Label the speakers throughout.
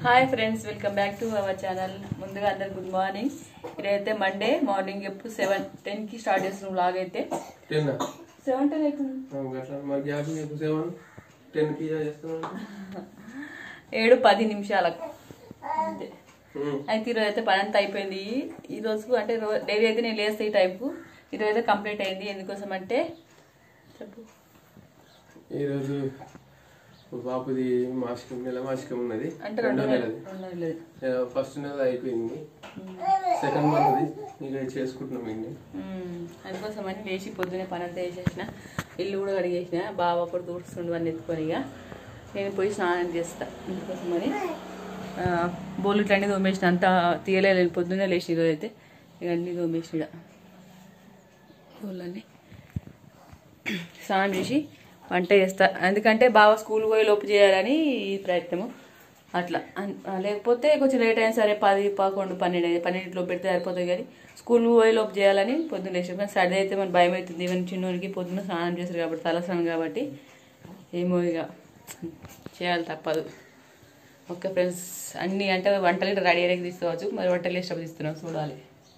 Speaker 1: Hi friends welcome back to our channel ముందుగా అందరు good morning ఇదైతే మండే మార్నింగ్ ఎప్పుడు సెవెన్ టెన్కి స్టార్ట్ చేస్తున్నాం లాగ్ అయితే
Speaker 2: టెన్
Speaker 1: సెవెన్ టెన్ అవుతుంది
Speaker 2: అట్లా మరి గ్యాప్ మీకు సెవెన్ టెన్కి చేస్తున్నాను
Speaker 1: ఏడు పది నిమిషాలకు అంతే అయితే ఈరోజు అయితే పని అంతా అయిపోయింది ఈ రోజుకు అంటే డైలీ అయితే నేను లేస్తే ఈ టైంకు ఈరోజు అయితే కంప్లీట్ అయింది ఎందుకోసం అంటే చెప్పు
Speaker 2: ఈరోజు బాపుది మాసికం నెల మాసికం ఉన్నది
Speaker 1: అంటే రెండు
Speaker 2: రెండో
Speaker 1: నెలలు
Speaker 2: నెలది
Speaker 1: రెండు నెలలు
Speaker 2: ఫస్ట్ నెల అయిపోయింది సెకండ్ మంత్ది ఇక చేసుకుంటున్నాం ఇండి
Speaker 1: మ్మ్. అందుకోసమని లేచి పొద్దునే పని అంతా వేసేసిన ఇల్లు కూడా కడిగేసిన బావ అప్పుడు దూడుస్తుండు అని ఎత్తుకొని ఇక నేను పోయి స్నానం చేస్తా అందుకోసమని ఆ, బోళ్ళు ఇట్లన్నీ తోమేసిన అంతా తీయలేదు పొద్దున్నే లేచి ఈరోజు అయితే ఇక అన్నీ తోమేసిన ఈడ. బోళ్ళన్నీ స్నానం చేసి వంట చేస్తా ఎందుకంటే బావ స్కూల్ పోయి లోపు చేయాలని ఈ ప్రయత్నము అట్లా అన్- ఆ, లేకపోతే కొంచెం లేట్ అయినా సరే పది పదకొండు పన్నెండు అయ్యి పన్నెండులో పెడితే సరిపోతుంది కానీ స్కూల్ పోయి లోపు చేయాలని పొద్దున్న లేచి కానీ సర్ది అయితే మన భయం అవుతుంది ఈవెన్ చిన్నోనికి పొద్దున్న స్నానం చేస్తారు కాబట్టి తలస్నానం కాబట్టి ఏమో ఇక చేయాలి తప్పదు ఓకే ఫ్రెండ్స్ అన్ని అంటే వంటలు ఇట్లా రెడీ అయ్యాక తీసుకోవచ్చు మరి వంటలు వేసేటప్పుడు తీస్తున్నాం చూడాలి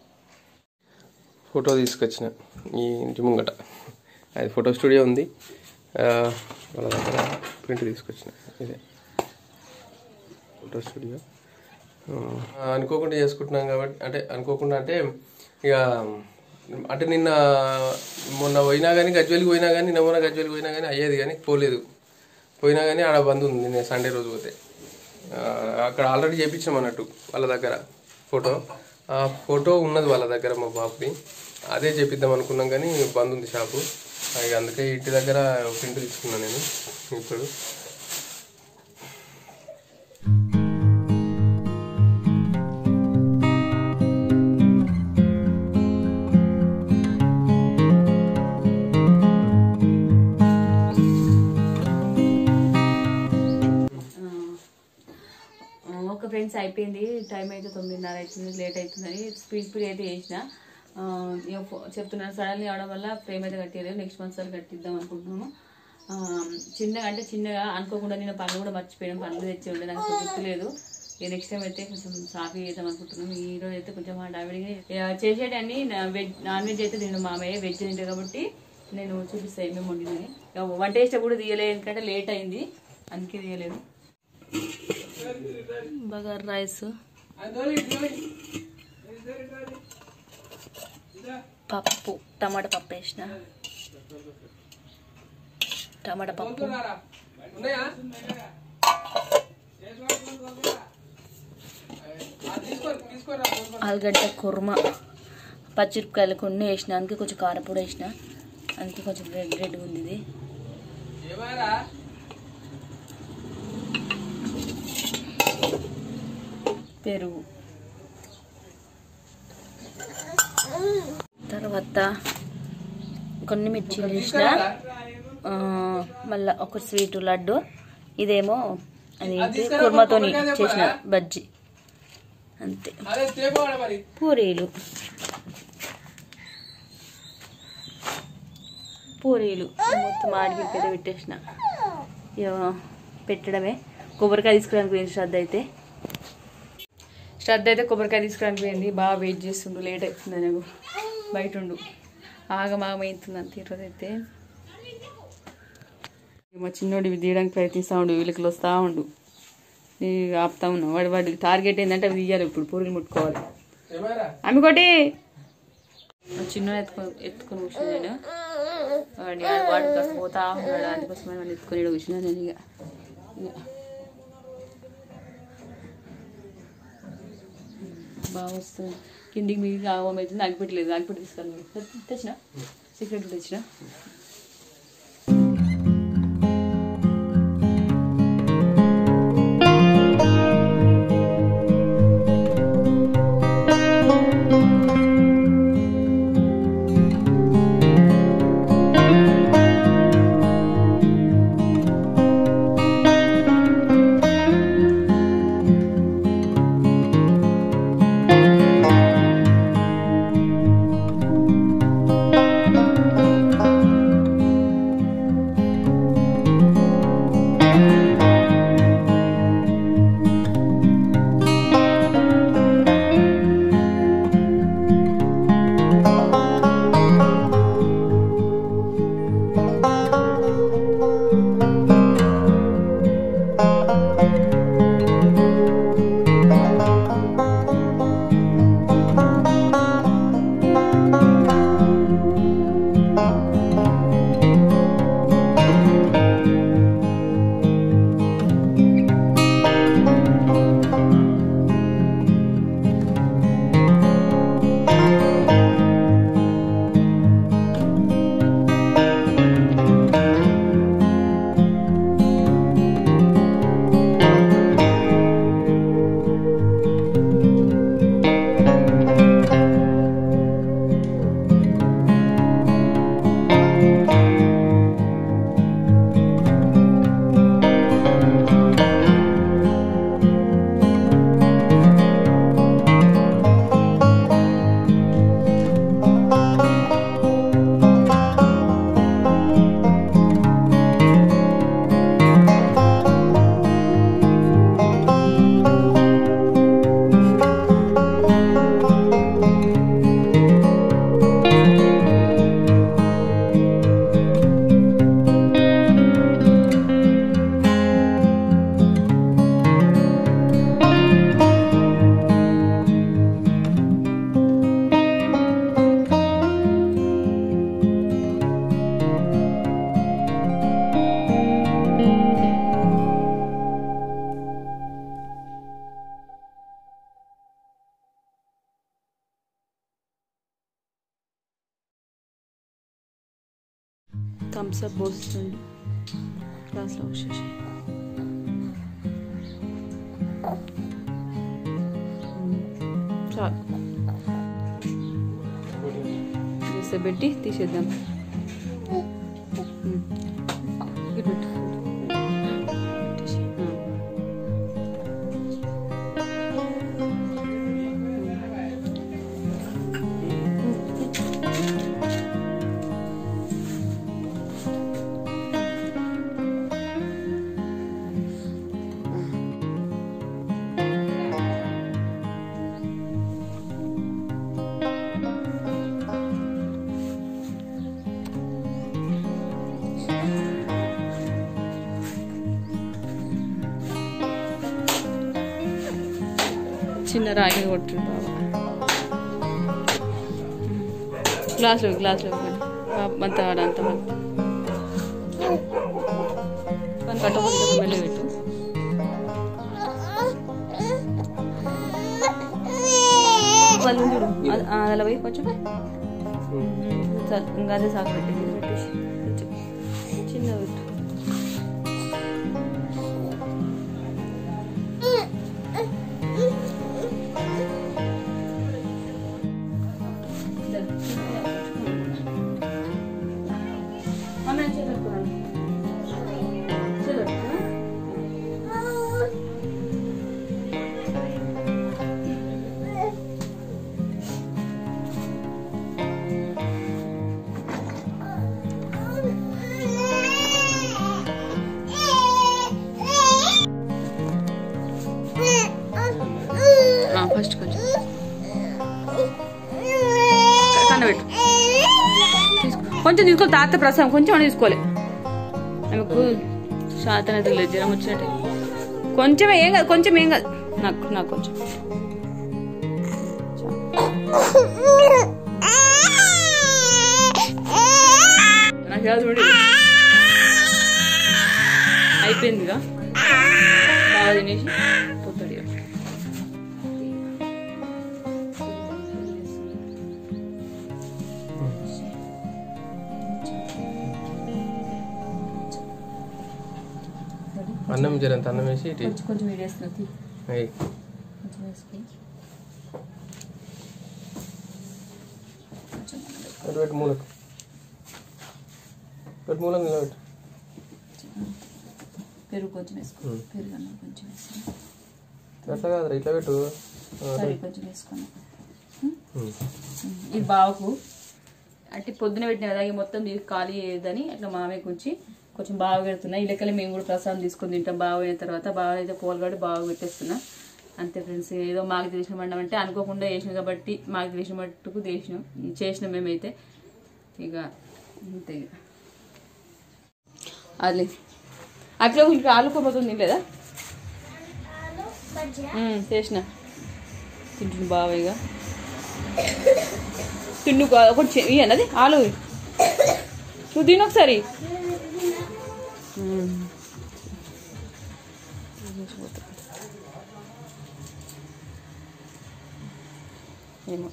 Speaker 2: ఫోటో తీసుకొచ్చిన ఈ ఇంటి ముంగట అది ఫోటో స్టూడియో ఉంది ఆ, వాళ్ళ దగ్గర ప్రింట్ తీసుకొచ్చిన ఇదే ఫోటో స్టూడియో ఆ, అనుకోకుండా చేసుకుంటున్నాం కాబట్టి అంటే అనుకోకుండా అంటే ఇక అంటే నిన్న మొన్న పోయినా కానీ గజ్వెలికి పోయినా కానీ నిన్న మొన్న గజ్వెలికి పోయినా కానీ అయ్యేది కానీ పోలేదు పోయినా కానీ ఆడ బంద్ ఉంది నేను సండే రోజు పోతే ఆ, అక్కడ ఆల్రెడీ చేయించాం అన్నట్టు వాళ్ళ దగ్గర ఫోటో ఆ ఫోటో ఉన్నది వాళ్ళ దగ్గర మా బాబుది అదే చేపిద్దాం అనుకున్నాం కానీ బంద్ ఉంది షాపు ఇక అందుకే ఇంటి దగ్గర ప్రింట్ తీసుకున్నాను నేను ఇప్పుడు
Speaker 1: ఆ, ఓకే ఫ్రెండ్స్ అయిపోయింది టైం అయితే తొమ్మిదిన్నర అవుతుంది లేట్ అవుతుందని స్పీడ్ స్పీడ్ అయితే చేసిన ఆ, ఇక ఫో- చెప్తున్నాను సడన్లీ అవడం వల్ల ఫ్రేమ్ అయితే కట్టేయలేదు నెక్స్ట్ మంత్ సార్ కట్టిద్దాం అనుకుంటున్నాము ఆ, చిన్నగా అంటే చిన్నగా అనుకోకుండా నేను పనులు కూడా మర్చిపోయాను పనులు తెచ్చి ఉండే నాకు గుర్తులేదు ఇక నెక్స్ట్ టైం అయితే కొంచెం సాఫీ చేద్దాం అనుకుంటున్నాం ఈ రోజు అయితే కొంచెం హడావిడిగా ఇక చేసేటన్ని నా- వెజ్ నాన్ వెజ్ అయితే నేను మామయ్య వెజ్ తింటే కాబట్టి నేను చూపిస్తాను మేము వండిందని ఇక వంట చేసేటప్పుడు కూడా తీయలేదు ఎందుకంటే లేట్ అయింది అందుకే తీయలేదు బగార్ రైస్ పప్పు టమాటా పప్పు వేసిన టమాటా పప్పు ఆలుగడ్డ కుర్మ పచ్చిమిరపకాయలు కొన్ని వేసిన అందుకే కొంచెం కారపొడి వేసిన అందుకే కొంచెం రెడ్ రెడ్గా ఉంది ఇది పెరుగు తర్వాత కొన్ని మిర్చీలు వేసిన ఆ, మళ్ళా ఒక స్వీట్ లడ్డు ఇదేమో అదేంటి కుర్మతోని చేసిన బజ్జి అంతే పూరీలు పూరీలు మొత్తం ఆడిపిక్కడే పెట్టేసిన ఇక పెట్టడమే కొబ్బరికాయ తీసుకురానికి పోయింది శ్రద్ధ అయితే శ్రద్ధ అయితే కొబ్బరికాయ తీసుకురానికి పోయింది బాగా వెయిట్ చేస్తుండు లేట్ అవుతుంది నాకు బయట ఉండు ఆగమాగం అవుతుంది అంత ఈరోజు అయితే మా చిన్నోడు ఇవి తీయడానికి ప్రయత్నిస్తూ ఉండు వీళ్ళకి వస్తూ ఉండు నేను ఆపుతా ఉన్నా వాడి వాడి టార్గెట్ ఏంటంటే అవి తీయాలి ఇప్పుడు పూరీలు ముట్టుకోవాలి ఆమె కొట్టి మా చిన్నోడు ఎత్తుకో ఎత్తుకొని కూర్చున్నా నేను వాడి వాడు వాడు కాస్త పోతా ఉన్నాడు అందుకోసమే వాడిని ఎత్తుకొని ఈడ కూర్చున్నా నేను ఇక ఇక. బాగా వస్తుంది కిందికి మీకు ఆగమం అవుతుంది అగ్గిపెట్టలేదు అగ్గిపెట్టి తీసుకెళ్ళి తెచ్చిన సీక్రెట్ తెచ్చిన థమ్స్ అప్ పోస్తుండు గ్లాస్లో వచ్చేసి చాలు చేస్తే పెట్టి తీసేద్దాం ఉమ్. ఇటు పెట్టు. పెట్టేసి. ఆ. చిన్న రాగి కొట్టు బాబా గ్లాసులో గ్లాసులో అంత అంత మన కట్టకపోతే మెల్లి పెట్టు వాళ్ళు చూడు అది- ఆ, అలా పోయి కొంచెం చాలు ఇంకా అదే సాగు పెట్టేసి పెట్టేసి కొంచెం చిన్న పెట్టు అమ్మ చేతులు చేతులు ఫస్ట్ కొంచెం కన్నబెట్టు తీసుకో కొంచెం తీసుకో తాత ప్రసాదం కొంచెం తీసుకోలే ఆమెకు శాతం అది లేదు జ్వరం వచ్చినట్టే కొంచెం ఏం కాదు కొంచెం ఏం కాదు నాకు నాకు కొంచెం నాకు కాదు చూడు అయిపోయిందిగా బాగా తినేసి పోతాడు ఇక.
Speaker 2: అన్నం జరంత అన్నం వేసి ఇటు
Speaker 1: కొంచెం కొంచెం వేడేస్తున్నా
Speaker 2: ఏయ్.
Speaker 1: కొంచెం వేసుకొని కొంచెం
Speaker 2: అటు పెట్టు మూలకు పెట్టు మూలకు నిలబెట్టు
Speaker 1: పెరుగు కొంచెం వేసుకో
Speaker 2: ఉమ్.
Speaker 1: పెరుగు అన్నం కొంచెం వేసుకో
Speaker 2: అట్లా కాదురా ఇట్లా పెట్టు ఆ,
Speaker 1: సరే కొంచెం వేసుకున్నాం
Speaker 2: ఉమ్.
Speaker 1: ఇది బావకు అంటే పొద్దున పెట్టిన కదా ఇక మొత్తం ఇది ఖాళీ అయ్యేదని అట్లా మామే కొంచెం కొంచెం బాగా పెడుతున్నా ఈ లెక్కలే మేము కూడా ప్రసాదం తీసుకొని తింటాం బాగా అయిన తర్వాత బాగా అయితే పోలు కాబట్టి బాగా పెట్టేస్తున్నా అంతే ఫ్రెండ్స్ ఏదో మాకు తెలిసిన మండం అంటే అనుకోకుండా వేసినాం కాబట్టి మాకు తెలిసిన మట్టుకు చేసినాం చేసినాం మేమైతే ఇక అంతే ఇక అది అట్లా ఇంకా ఆలుకోపోతుంది లేదా ఉమ్, చేసిన తింటుంది బాగా ఇక తిండు కాదు ఒకటి చె- ఇయ్యి అన్నది ఆలు నువ్వు తిను ఒకసారి ఉమ్. ఏమో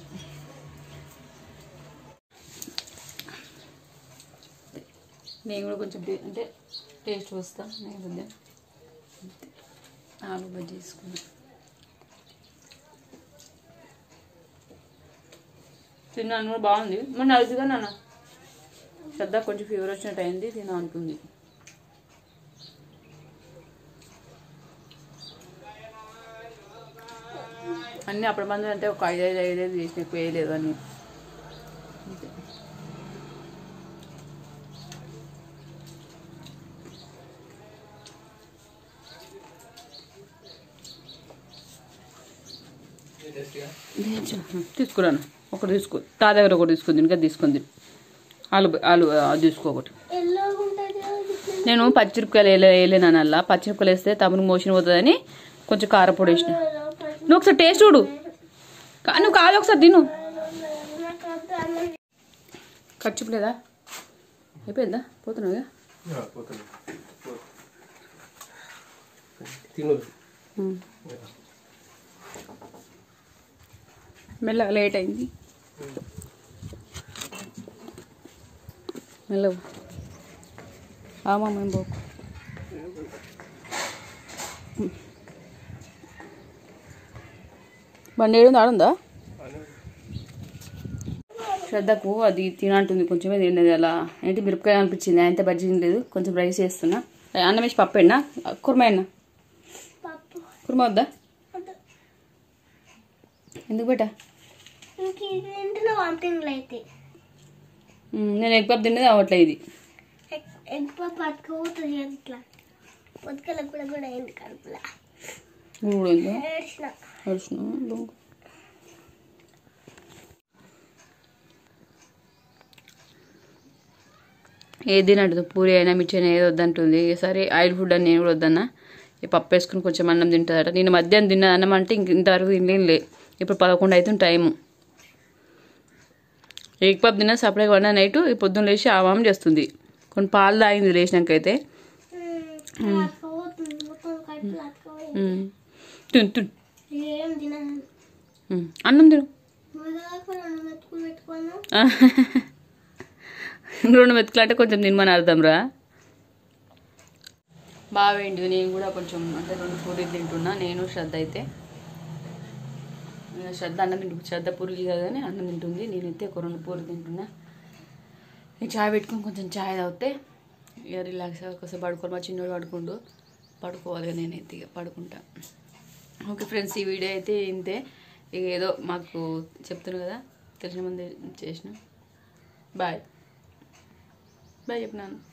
Speaker 1: నేను కూడా కొంచెం టే- అంటే టేస్ట్ వస్తా నైవేద్యం అంతే. ఆలు బజ్జీ తీసుకున్నా తిన్నాను కూడా బాగుంది మొన్న అలసిగా నాన్న శ్రద్ధ కొంచెం ఫీవర్ వచ్చినట్టు అయింది తినా అంటుంది అన్నీ అప్పటి మంది అంటే ఒక ఐదు ఐదు ఐదు ఐదు చేసిన ఎక్కువ వేయలేదు అని అంతే. తీసుకురాను ఒకటి తీసుకో తా దగ్గర ఒకటి తీసుకుంది ఇంకా తీసుకుంది ఆలు ఆలు అది తీసుకో ఒకటి నేను పచ్చిమిరపకాయలు వేయలే వేయలేను అలా పచ్చిమిరపకాయలు వేస్తే తమను మోషన్ పోతుందని కొంచెం కారపొడి వేసిన నువ్వు ఒకసారి టేస్ట్ చూడు కా- నువ్వు కాదు ఒకసారి తిను ఖర్చు లేదా అయిపోయిందా పోతున్నావు ఇక?
Speaker 2: ఆ, పోతుంది. పో. తిను
Speaker 1: ఉమ్. మెల్లగా లేట్ అయింది మెల్లగా ఆమా మేము పోకు బండి ఏడు ఆడుందా శ్రద్ధకు అది తినంటుంది కొంచెమే తిన్నది అలా ఏంటి మిరపకాయ అనిపించింది ఆయనతో బజ్జీ లేదు కొంచెం రైస్ చేస్తున్నా అన్నం వేసి పప్పు అయినా కుర్మ అయినా
Speaker 3: పప్పు
Speaker 1: కుర్మ వద్దా
Speaker 3: వద్దు.
Speaker 1: ఎందుకు బేటా
Speaker 3: ఇంక ఇది తింటున్న వామిటింగ్లు అయితే
Speaker 1: ఉమ్, నేను ఎగ్ పప్పు తిన్నది అవట్లే ఇది
Speaker 3: ఎగ్ ఎగ్ పప్పు పట్టుకోపోతుంది ఇట్లా పొద్దుకల కూడా కూడా అయింది కడుపులో
Speaker 1: కూడా ఉందా
Speaker 3: ఏడ్చిన
Speaker 1: అరిసిన బొంగు. ఏది తినట్టు పూరి అయినా మిర్చి అయినా ఏది వద్దంటుంది సరే ఆయిల్ ఫుడ్ అని నేను కూడా వద్దన్నా ఈ పప్పు వేసుకుని కొంచెం అన్నం తింటుందట నేను మధ్యాహ్నం తిన్న అన్నం అంటే ఇంక ఇంతవరకు తినలే ఇప్పుడు పదకొండు అవుతుంది టైము ఎగ్ పప్పు తిన్నా సపరేట్గా వండా నైట్ ఈ పొద్దున్న లేచి ఆవాం చేస్తుంది కొన్ని పాలు తాగింది లేచినాకైతే
Speaker 3: అతుకోపోతుంది మొత్తం కడుపులో అతుకోపోయింది
Speaker 1: ఉమ్. తిను తిను
Speaker 3: ఏం తినను
Speaker 1: ఉమ్. అన్నం తిను
Speaker 3: మొదలు రెండు మెతుకులు పెట్టుకోను
Speaker 1: రెండు మెతుకులు అంటే కొంచెం తినమని అర్థం రా బావేంటి నేను కూడా కొంచెం అంటే రెండు పూరీలు తింటున్నా నేను శ్రద్ధ అయితే ఇక శ్రద్ధ అన్నం తింటు శ్రద్ధ పూరీలు కాదు కానీ అన్నం తింటుంది నేనైతే ఒక రెండు పూరీలు తింటున్నా నేను చాయ్ పెట్టుకుని కొంచెం చాయ్ తాగితే ఇక రిలాక్స్ ఒకసారి పడుకోవాలి మా చిన్నోడు పడుకుండు పడుకోవాలి ఇక నేనైతే ఇక పడుకుంటా ఓకే ఫ్రెండ్స్ ఈ వీడియో అయితే ఇంతే ఇక ఏదో మాకు చెప్తున్నా కదా తెలిసిన మంది చేసిన బాయ్ బాయ్ చెప్పినాను